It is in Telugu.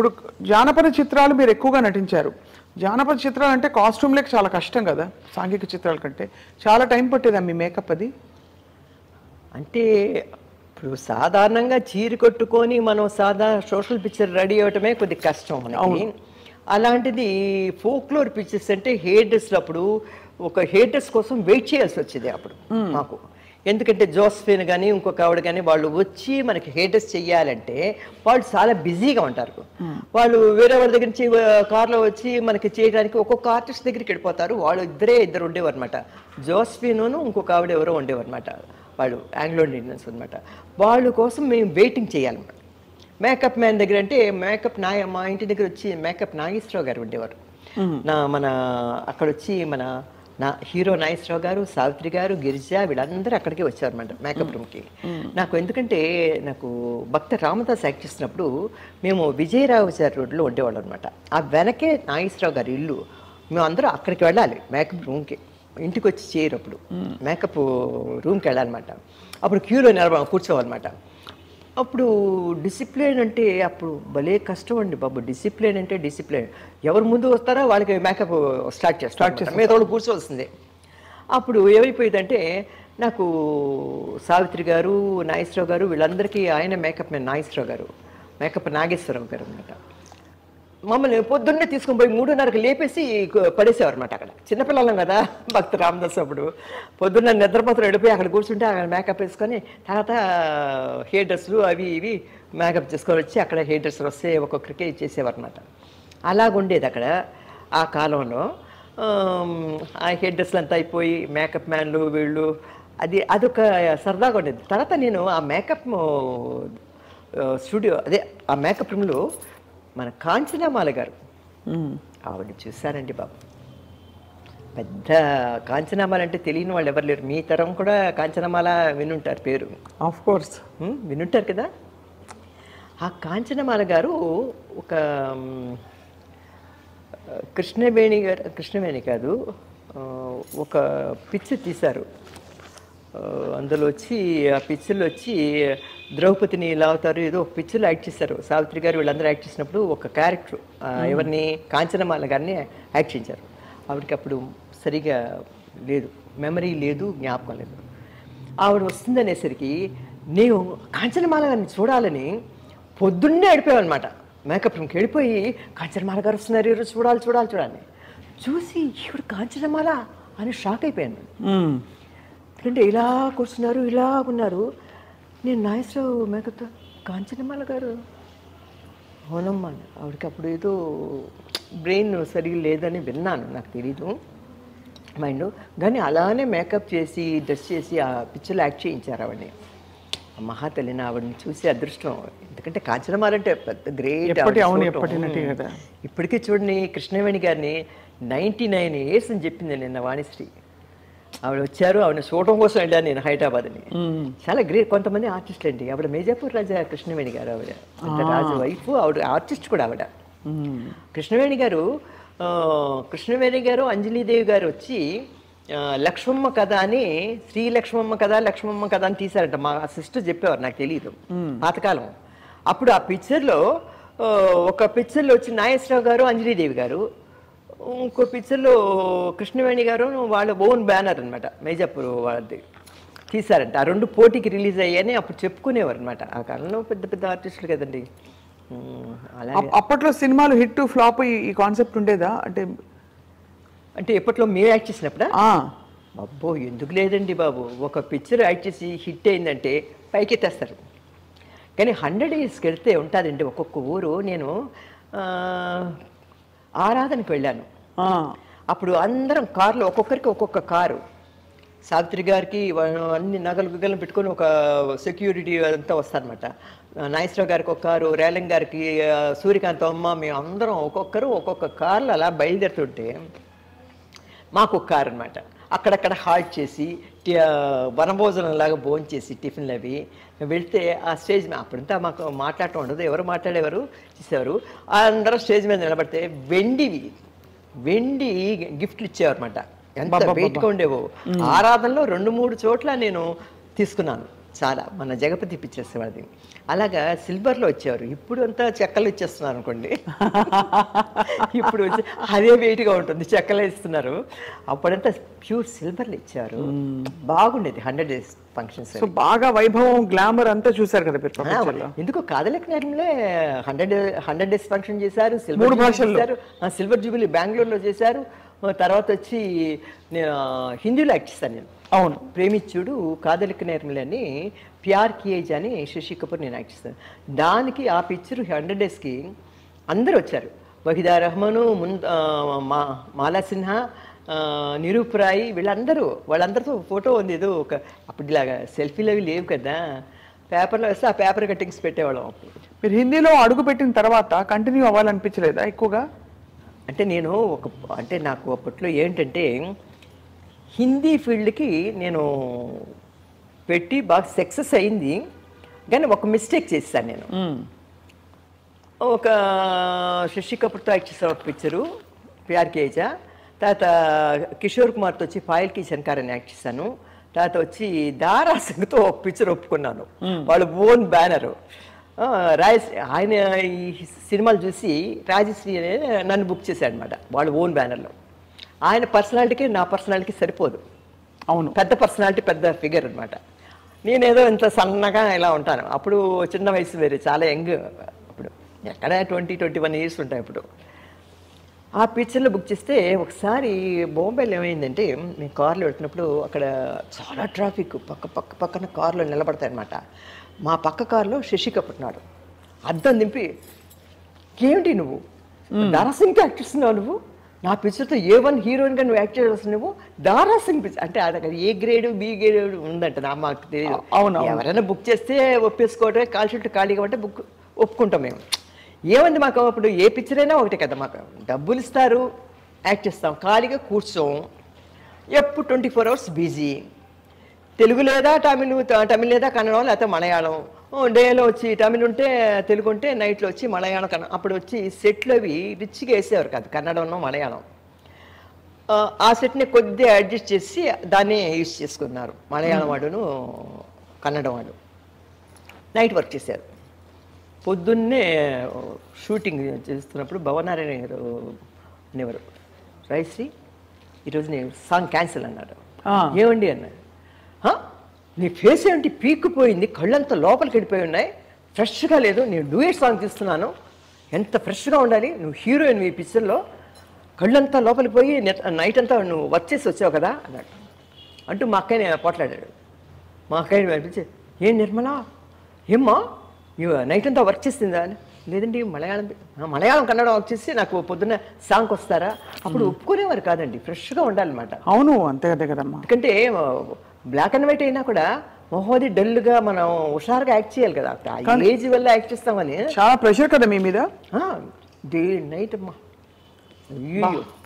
ఇప్పుడు జానపద చిత్రాలు మీరు ఎక్కువగా నటించారు జానపద చిత్రాలు అంటే కాస్ట్యూమ్లకు చాలా కష్టం కదా సాంఘిక చిత్రాల కంటే చాలా టైం పట్టేదా మీ మేకప్ అది అంటే ఇప్పుడు సాధారణంగా చీర కొట్టుకొని మనం సాదా సోషల్ పిక్చర్ రెడీ అవ్వటమే కొద్ది కష్టం మనకి అలాంటిది ఫోక్లోర్ పిక్చర్స్ అంటే హెయిర్ డ్రెస్లు అప్పుడు ఒక హెయిర్ డ్రెస్ కోసం వెయిట్ చేయాల్సి వచ్చేది అప్పుడు మాకు ఎందుకంటే జోస్ఫిన్ కానీ ఇంకొక ఆవిడ కానీ వాళ్ళు వచ్చి మనకి హెయిర్ డ్రెస్ చెయ్యాలంటే వాళ్ళు చాలా బిజీగా ఉంటారు వాళ్ళు వేరే వాళ్ళ దగ్గర నుంచి కార్లో వచ్చి మనకి చేయడానికి ఒక్కొక్క ఆర్టిస్ట్ దగ్గరికి వెళ్ళిపోతారు వాళ్ళు ఇద్దరే ఇద్దరు ఉండేవారు అనమాట జోస్ఫిన్ను ఇంకొక ఆవిడ ఎవరో ఉండేవారు అనమాట వాళ్ళు ఆంగ్లో ఇండియన్స్ అనమాట వాళ్ళ కోసం మేము వెయిటింగ్ చేయాలన్నమాట మేకప్ మ్యాన్ దగ్గర అంటే మేకప్ నాయ మా ఇంటి దగ్గర వచ్చి మేకప్ నాగేశ్వరరావు గారు ఉండేవారు నా మన అక్కడ వచ్చి మన నా హీరో నాగేశ్వరరావు గారు సావిత్రి గారు గిరిజ వీళ్ళందరూ అక్కడికే వచ్చారన్నమాట మేకప్ రూమ్కి నాకు ఎందుకంటే నాకు భక్త రామదాస్ యాక్ట్ చేసినప్పుడు మేము విజయరావుచారి రోడ్లో ఉండేవాళ్ళం అనమాట ఆ వెనకే నాగేశ్వరరావు గారి ఇల్లు మేము అందరూ అక్కడికి వెళ్ళాలి మేకప్ రూమ్కి ఇంటికి వచ్చి చేయరు అప్పుడు మేకప్ రూమ్కి వెళ్ళాలన్నమాట అప్పుడు క్యూలో నిలబ కూర్చోవాలన్నమాట అప్పుడు డిసిప్లిన్ అంటే అప్పుడు భలే కష్టం అండి బాబు డిసిప్లిన్ అంటే డిసిప్లిన్ ఎవరు ముందు వస్తారో వాళ్ళకి మేకప్ స్టార్ట్ చేస్తారు స్టార్ట్ చేస్తారు మీద వాళ్ళు కూర్చోవలసిందే అప్పుడు ఏమైపోయిందంటే నాకు సావిత్రి గారు నాగేశ్వరరావు గారు వీళ్ళందరికీ ఆయన మేకప్ మ్యాన్ నాగేశ్వరరావు గారు మేకప్ నాగేశ్వరరావు గారు అనమాట మమ్మల్ని పొద్దున్నే తీసుకొని పోయి మూడున్నరకు లేపేసి పడేసేవారు అనమాట అక్కడ చిన్నపిల్లలం కదా భక్త రామదాస్ అప్పుడు పొద్దున్న నిద్రపోతలు వెళ్ళిపోయి అక్కడ కూర్చుంటే అక్కడ మేకప్ వేసుకొని తర్వాత హెయిర్ డ్రెస్లు అవి ఇవి మేకప్ చేసుకొని వచ్చి అక్కడ హెయిర్ డ్రెస్లు వస్తే ఒక్కొక్కరికి ఇచ్చేసేవారు అనమాట అలాగుండేది అక్కడ ఆ కాలంలో ఆమ్, ఆ హెయిర్ డ్రెస్లు అంతా అయిపోయి మేకప్ మ్యాన్లు వీళ్ళు అది అదొక సరదాగా ఉండేది తర్వాత నేను ఆ మేకప్ స్టూడియో అదే ఆ మేకప్ రూమ్లో మన కాంచనామాల గారు ఆవిడ చూశారండి బాబు పెద్ద కాంచనామాల అంటే తెలియని వాళ్ళు ఎవరు లేరు మీ తరం కూడా కాంచనమాల వినుంటారు పేరు ఆఫ్ కోర్స్ ఉమ్, వినుంటారు కదా ఆ కాంచనమాల గారు ఒక ఉమ్, కృష్ణవేణి గారు కృష్ణవేణి కాదు ఆ, ఒక పిక్చర్ తీశారు ఆ, అందులో వచ్చి ఆ పిక్చర్లో వచ్చి ద్రౌపదిని ఇలా అవుతారు ఏదో ఒక పిక్చర్లో యాక్ట్ చేశారు సావిత్రి గారు వీళ్ళందరూ యాక్ట్ చేసినప్పుడు ఒక క్యారెక్టర్ ఎవరిని కాంచనమాల గారిని యాక్ట్ చేశారు ఆవిడకి అప్పుడు సరిగా లేదు మెమరీ లేదు జ్ఞాపకం లేదు ఆవిడ వస్తుందనేసరికి నేను కాంచనమాల గారిని చూడాలని పొద్దున్నే అడిపోయామన్నమాట మేకప్ రూమ్కి వెళ్ళిపోయి కాంచనమాల గారు వస్తున్నారు ఈరోజు చూడాలి చూడాలి చూడాలి చూసి ఈవిడ కాంచనమాల అని షాక్ అయిపోయాను ఎందుకంటే ఇలా కూర్చున్నారు ఇలా ఉన్నారు నేను నాగేశ్వరరావు మేకప్తో కాంచనమాల గారు అవునమ్మా ఆవిడకి అప్పుడు ఏదో బ్రెయిన్ సరిగా లేదని విన్నాను నాకు తెలీదు మైండ్ కానీ అలానే మేకప్ చేసి డ్రెస్ చేసి ఆ పిక్చర్లో యాక్ట్ చేయించారు ఆవిడని ఆ మహాతల్లిని ఆవిడని చూసి అదృష్టం ఎందుకంటే కాంచనమాలంటే పెద్ద గ్రేట్ ఎప్పటి అవును, ఎప్పటి నటి కదా. ఇప్పటికీ చూడండి కృష్ణవేణి గారిని నైంటీ నైన్ ఇయర్స్ అని చెప్పింది నిన్న వాణిశ్రీ ఆవిడ వచ్చారు ఆవిడ చూడటం కోసం వెళ్ళాను నేను హైదరాబాద్ అని చాలా గ్రేట్ కొంతమంది ఆర్టిస్టులు అండి ఆవిడ మేజాపూర్ రాజా కృష్ణవేణి గారు ఆవిడ అంటే రాజు వైఫ్ ఆవిడ ఆర్టిస్ట్ కూడా ఆవిడ కృష్ణవేణి గారు ఆ, కృష్ణవేణి గారు అంజలీదేవి గారు వచ్చి ఆ, లక్ష్మమ్మ కథ అని శ్రీ లక్ష్మమ్మ కథ లక్ష్మమ్మ కథ అని తీశారంట మా సిస్టర్ చెప్పేవారు నాకు తెలియదు పాతకాలం అప్పుడు ఆ పిక్చర్లో ఆ, ఒక పిక్చర్లో వచ్చి నాగేశ్వరరావు గారు అంజలీదేవి గారు ఇంకో పిక్చర్లో కృష్ణవేణి గారు వాళ్ళ ఓన్ బ్యానర్ అనమాట మేజాపూర్ వాళ్ళది తీశారంట ఆ రెండు పోటీకి రిలీజ్ అయ్యాయని అప్పుడు చెప్పుకునేవారు అనమాట ఆ కాలంలో పెద్ద పెద్ద ఆర్టిస్టులు కదండి ఉమ్, అలా అప్- అప్పట్లో సినిమాలు హిట్ ఫ్లాప్ ఈ కాన్సెప్ట్ ఉండేదా అంటే అంటే ఎప్పట్లో మేము యాక్ట్ చేసినప్పుడా ఆ, అబ్బో ఎందుకు లేదండి బాబు ఒక పిక్చర్ యాక్ట్ చేసి హిట్ అయిందంటే పైకి తెస్తారు కానీ హండ్రెడ్ ఇయర్స్కి వెళ్తే ఉంటుందండి ఒక్కొక్క ఊరు నేను ఆ, ఆరాధనకి వెళ్ళాను ఆ, అప్పుడు అందరం కార్లో ఒక్కొక్కరికి ఒక్కొక్క కారు సావిత్రి గారికి వా- అన్ని నగలు గుగ్గలు పెట్టుకొని ఒక సెక్యూరిటీ అంతా వస్తారనమాట నాగేశ్వరరావు గారికి ఒక కారు రేలంగ్ గారికి ఆ, సూర్యకాంత్ అమ్మ మేము అందరం ఒక్కొక్కరు ఒక్కొక్క కార్లు అలా బయలుదేరుతుంటే మాకు ఒక కారు అనమాట అక్కడక్కడ హాల్ట్ చేసి టి- ఆ, వనభోజనం లాగా భోజనం చేసి టిఫిన్లు అవి వెళ్తే ఆ స్టేజ్ మీద అప్పుడంతా మాకు మాట్లాడటం ఉండదు ఎవరు మాట్లాడేవారు చేసేవారు అందరూ స్టేజ్ మీద నిలబడితే వెండివి వెండి గిఫ్ట్లు ఇచ్చేవారు అనమాట ఎంత వెయిట్గా ఉండేవో ఆరాధనలో రెండు మూడు చోట్ల నేను తీసుకున్నాను చాలా మన జగపతి పిక్చర్స్ వాళ్ళది అలాగా సిల్వర్లో వచ్చేవారు ఇప్పుడు అంతా చెక్కలు ఇచ్చేస్తున్నారు అనుకోండి ఇప్పుడు వచ్చి అదే వెయిట్గా ఉంటుంది చెక్కలు ఇస్తున్నారు అప్పుడంతా ప్యూర్ సిల్వర్లో ఇచ్చారు బాగుండేది హండ్రెడ్ డేస్ ఫంక్షన్స్ సో బాగా వైభవం గ్లామర్ అంతా చూసారు కదా మీరు ప్రపంచంలో ఎందుకు కాదలక నేరంలో హండ్రెడ్ హండ్రెడ్ డేస్ ఫంక్షన్ చేశారు సిల్వర్ మూడు జూబిలీ భాషల్లో. చేశారు ఆ, సిల్వర్ జూబిలీ బెంగళూరులో చేశారు ఆ, తర్వాత వచ్చి నేను హిందీలో యాక్ట్ చేశాను నేను అవును ప్రేమించుడు కాదలిక నేర్మలి అని ప్యార్ కియేజ్ అని శశి కపూర్ నేను యాక్ట్ చేస్తాను దానికి ఆ పిక్చర్ హండ్రెడ్ డేస్కి అందరూ వచ్చారు వహిదా రహమాను మున్ ఆ, మా మాలా సిన్హా ఆ, నిరూప్ రాయ్ వీళ్ళందరూ వాళ్ళందరితో ఫోటో ఉంది ఏదో ఒక అప్పుడు ఇలాగా సెల్ఫీలు అవి లేవు కదా పేపర్లో వేస్తే ఆ పేపర్ కట్టింగ్స్ పెట్టేవాళ్ళం అప్పుడు మీరు హిందీలో అడుగు పెట్టిన తర్వాత కంటిన్యూ అవ్వాలనిపించలేదా ఎక్కువగా అంటే నేను ఒక అంటే నాకు అప్పట్లో ఏంటంటే హిందీ ఫీల్డ్కి నేను పెట్టి బాగా సక్సెస్ అయింది కానీ ఒక మిస్టేక్ చేశాను నేను ఒక శశి కపూర్తో యాక్ట్ చేసిన ఒక పిక్చరు ప్యార్ కేజా తర్వాత కిషోర్ కుమార్తో వచ్చి ఫాయిల్ కి శంకర్ అని యాక్ట్ చేశాను తర్వాత వచ్చి దారా సింగ్తో ఒక పిక్చర్ ఒప్పుకున్నాను వాళ్ళు ఓన్ బ్యానర్ రాజశ్రీ ఆయన ఈ సినిమాలు చూసి రాజశ్రీ అనే నన్ను బుక్ చేశాడు అనమాట వాళ్ళు ఓన్ బ్యానర్లో ఆయన పర్సనాలిటీకి నా పర్సనాలిటీకి సరిపోదు అవును పెద్ద పర్సనాలిటీ పెద్ద ఫిగర్ అనమాట నేనేదో ఇంత సన్నగా ఇలా ఉంటాను అప్పుడు చిన్న వయసు వేరే చాలా యంగ్ అప్పుడు ఎక్కడ ట్వంటీ ట్వంటీ వన్ ఇయర్స్ ఉంటాయి అప్పుడు ఆ పిక్చర్లో బుక్ చేస్తే ఒకసారి బాంబేలో ఏమైందంటే మేము కార్లో వెళ్తున్నప్పుడు అక్కడ చాలా ట్రాఫిక్ పక్క పక్క పక్కన కార్లో నిలబడతాయి అనమాట మా పక్క కారులో శశి కపూర్ ఉన్నాడు అద్దం దింపి ఏమిటి నువ్వు దారా సింగ్ యాక్ట్ చేస్తున్నావు నువ్వు నా పిక్చర్తో ఏ వన్ హీరోయిన్గా నువ్వు యాక్ట్ చేస్తున్నావు నువ్వు దారా సింగ్ పిక్చర్ అంటే అది అక్కడ ఏ గ్రేడ్ బి గ్రేడ్ ఉందంట నా మాకు తెలియదు అవును, అవును. ఎవరైనా బుక్ చేస్తే ఒప్పేసుకోవటమే కాల్ షీట్ ఖాళీగా ఉంటే బుక్ ఒప్పుకుంటాం మేము ఏముంది మాకు అప్పుడు ఏ పిక్చర్ అయినా ఒకటే కదా మాకు డబ్బులు ఇస్తారు యాక్ట్ చేస్తాం ఖాళీగా కూర్చోం ఎప్పుడు twenty four hours busy Telugu లేదా తమిళ్ తమిళ్ లేదా కన్నడం లేకపోతే మలయాళం ఓ, డేలో వచ్చి తమిళ్ ఉంటే తెలుగు ఉంటే నైట్లో వచ్చి మలయాళం కన్నడ అప్పుడు వచ్చి సెట్లు అవి రిచ్గా వేసేవారు కాదు కన్నడంలో మలయాళం ఆ, ఆ సెట్ని కొద్దిగా అడ్జస్ట్ చేసి దాన్ని యూజ్ చేసుకున్నారు మలయాళం వాడును కన్నడం వాడు నైట్ వర్క్ చేశారు పొద్దున్నే షూటింగ్ చేస్తున్నప్పుడు భవనారాయణ గారు అనేవారు రైశ్రీ ఈరోజు నేను సాంగ్ క్యాన్సిల్ అన్నాడు ఆ. ఏమండి అన్నాడు "హా? నీ ఫేస్ ఏంటి పీక్కుపోయింది కళ్ళంతా లోపలికి వెళ్ళిపోయి ఉన్నాయి ఫ్రెష్గా లేదు నేను డూయట్ సాంగ్ తీస్తున్నాను ఎంత ఫ్రెష్గా ఉండాలి నువ్వు హీరోయిన్ ఈ పిక్చర్లో కళ్ళంతా లోపలికి పోయి నెట్- నైట్ అంతా నువ్వు వర్క్ చేసి వచ్చావు కదా అన్నాడు అంటూ మా అక్కని పోట్లాడాడు మా అక్కని అనిపించి ఏం నిర్మలా ఏమ్మా ఇవ నైట్ అంతా వర్క్ చేసిందా అని లేదండి మలయాళం ఆ, మలయాళం కన్నడ వర్క్ చేసి నాకు పొద్దున్న సాంగ్ వస్తారా అప్పుడు ఒప్పుకునేవారు కాదండి ఫ్రెష్గా ఉండాలన్నమాట అవును అంతే అదే కదమ్మా ఎందుకంటే బ్లాక్ అండ్ వైట్ అయినా కూడా మొహోది డల్గా మనం హుషారుగా యాక్ట్ చేయాలి కదా ఆ ఏజ్ వల్ల యాక్ట్ చేస్తామని చాలా ప్రెషర్ కదా మీ మీద డే నైట్ అమ్మా అయ్యో